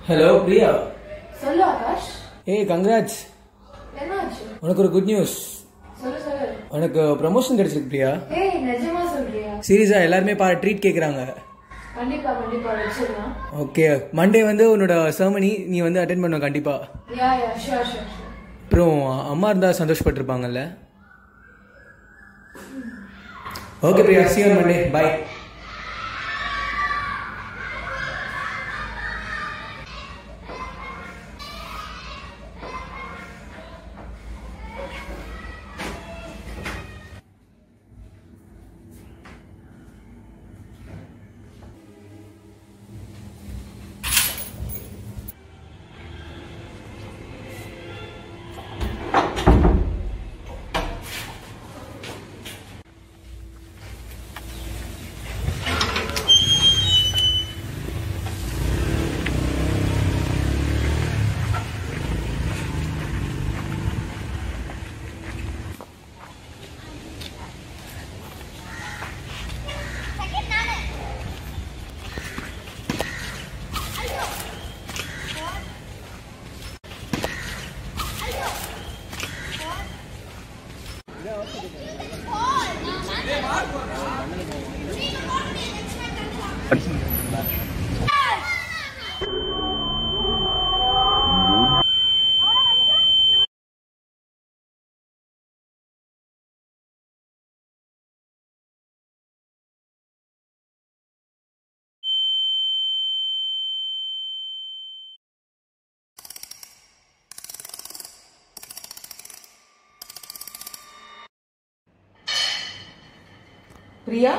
Hello Priya சொல்லு ஆகாஷ் ஏய் congrats என்னாச்சு உனக்கு ஒரு குட் நியூஸ் சொல்லு சொல்லு உனக்கு ப்ரமோஷன் கிடைச்சிருக்கு பிரியா ஏய் நிஜமா சொல்றியா சீரியஸா எல்லாருமே பா ட்ரீட் கேட்குறாங்க கண்டிப்பா கண்டிப்பா வச்சிடலாம் ஓகே மண்டே வந்து உன்னோட செர்மனி நீ வந்து அட்டென்ட் பண்ண கண்டிப்பா yeah yeah sure sure sure அப்புறம் அம்மா இருந்தா சந்தோஷப்பட்டிருப்பாங்கல்ல okay Priya see on Monday bye Priya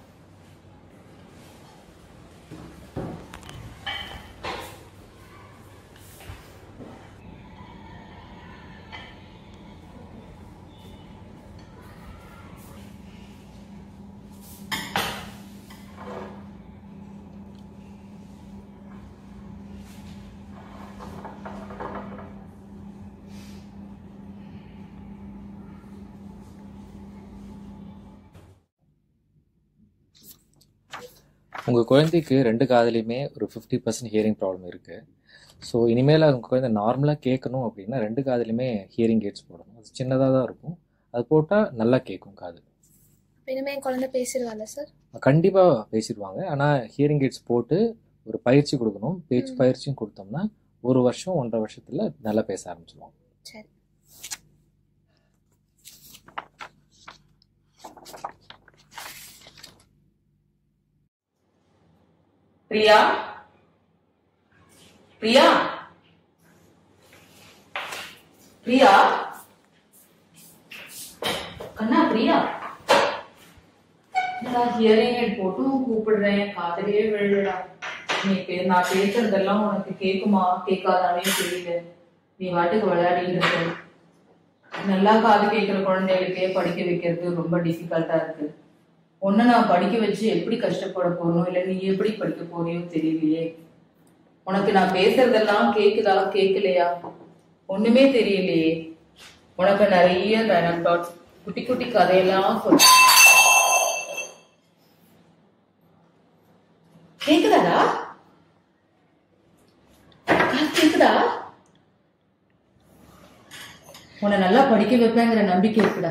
உங்கள் குழந்தைக்கு ரெண்டு காதுலையுமே ஒரு ஃபிஃப்டி பர்சன்ட் ஹியரிங் ப்ராப்ளம் இருக்குது ஸோ இனிமேல் உங்கள் குழந்தை நார்மலாக கேட்கணும் அப்படின்னா ரெண்டு காதுலையுமே ஹியரிங் கேட்ஸ் போடணும் அது சின்னதாக தான் இருக்கும் அது போட்டால் நல்லா கேட்கும் காது இனிமே என் குழந்தை பேசிடுவாள்ல சார் கண்டிப்பாக பேசிடுவாங்க ஆனால் ஹியரிங் கேட்ஸ் போட்டு ஒரு பயிற்சி கொடுக்கணும் பேச்சு ம். பயிற்சியும் கொடுத்தோம்னா ஒரு வருஷம் ஒன்றரை வருஷத்தில் நல்லா பேச ஆரம்பிச்சிடுவாங்க சரி பிரியா பிரியா பிரியா கண்ணா பிரியா நான் ஹியரிங் ஹெட் போட்டும் கூப்பிடுறேன் காதலியே விழுடா நீ பே நான் பேசுறதெல்லாம் உனக்கு கேக்குமா கேட்காதானே தெரியல நீ வாட்டுக்கு விளையாடிட்டு இருக்க நல்லா காது கேட்கிற குழந்தைகளுக்கே படிக்க வைக்கிறது ரொம்ப டிஃபிகல்ட்டா இருக்கு ஒன்னு நான் படிக்க வச்சு எப்படி கஷ்டப்பட போறோம் இல்ல நீ எப்படி படிக்க போறியோ தெரியலையே உனக்கு நான் பேசுறதெல்லாம் கேக்குதா கேட்கலையா ஒண்ணுமே தெரியலையே உனக்கு நிறைய anecdotes, குட்டி குட்டி கதையெல்லாம் சொல்ல கேக்குதாடா காது கேக்குதா உன்னை நல்லா படிக்க வைப்பேங்கிற நம்பிக்கை இருக்குடா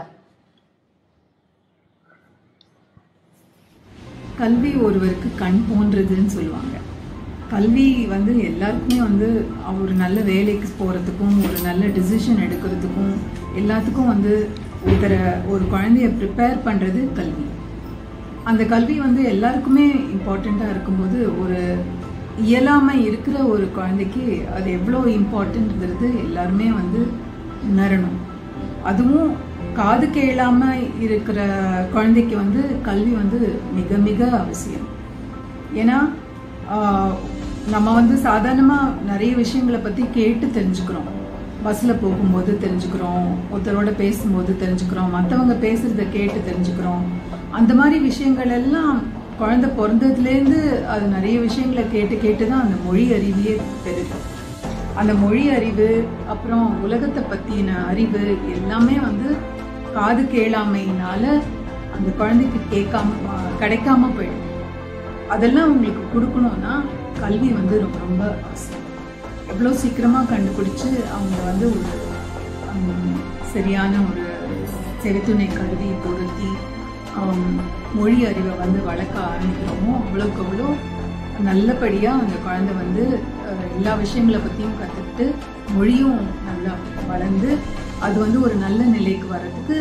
கல்வி ஒருவருக்கு கண் போன்றதுன்னு சொல்லுவாங்க கல்வி வந்து எல்லாருக்குமே வந்து ஒரு நல்ல வேலைக்கு போகிறதுக்கும் ஒரு நல்ல டிசிஷன் எடுக்கிறதுக்கும் எல்லாத்துக்கும் வந்து ஒருத்தர ஒரு குழந்தைய ப்ரிப்பேர் பண்ணுறது கல்வி அந்த கல்வி வந்து எல்லாருக்குமே இம்பார்ட்டண்ட்டாக இருக்கும்போது ஒரு இயலாமை இருக்கிற ஒரு குழந்தைக்கு அது எவ்வளோ இம்பார்ட்டன்ட்ங்கிறது எல்லாருமே வந்து உணரணும் அதுவும் காது கேளாம இருக்கிற குழந்தைக்கு வந்து கல்வி வந்து மிக மிக அவசியம் ஏன்னா ஆஹ், நம்ம வந்து சாதாரணமாக நிறைய விஷயங்களை பற்றி கேட்டு தெரிஞ்சுக்கிறோம் பஸ்ஸில் போகும்போது தெரிஞ்சுக்கிறோம் ஒருத்தரோட பேசும்போது தெரிஞ்சுக்கிறோம் மற்றவங்க பேசுறத கேட்டு தெரிஞ்சுக்கிறோம் அந்த மாதிரி விஷயங்கள் எல்லாம் குழந்தை பிறந்ததுலேருந்து அது நிறைய விஷயங்களை கேட்டு கேட்டு தான் அந்த மொழி அறிவையே பெறுது அந்த மொழி அறிவு அப்புறம் உலகத்தை பற்றின அறிவு எல்லாமே வந்து காது கேளாமையினால அந்த குழந்தைக்கு கேட்காம ஆஹ் கிடைக்காம போயிடும் அதெல்லாம் உங்களுக்கு கொடுக்கணும்னா கல்வி வந்து ரொம்ப ரொம்ப அவசியம் எவ்வளோ சீக்கிரமாக கண்டுபிடிச்சு அவங்க வந்து ஒரு ஹம், சரியான ஒரு செவித்துணை கருவி பொருத்தி ஹம், மொழி அறிவை வந்து வளர்க்க ஆரம்பிக்கிறோமோ அவ்வளோக்கு அவ்வளோ நல்லபடியாக அந்த குழந்தை வந்து அஹ், எல்லா விஷயங்களை பற்றியும் கற்றுக்கிட்டு மொழியும் நல்லா வளர்ந்து அது வந்து ஒரு நல்ல நிலைக்கு வர்றதுக்கு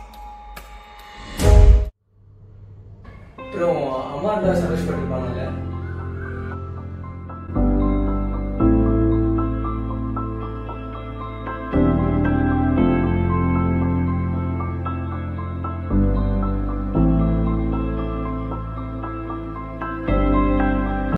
அப்புறம் அம்மா இருந்தா சந்தோஷப்பட்டிருப்பாங்கல்ல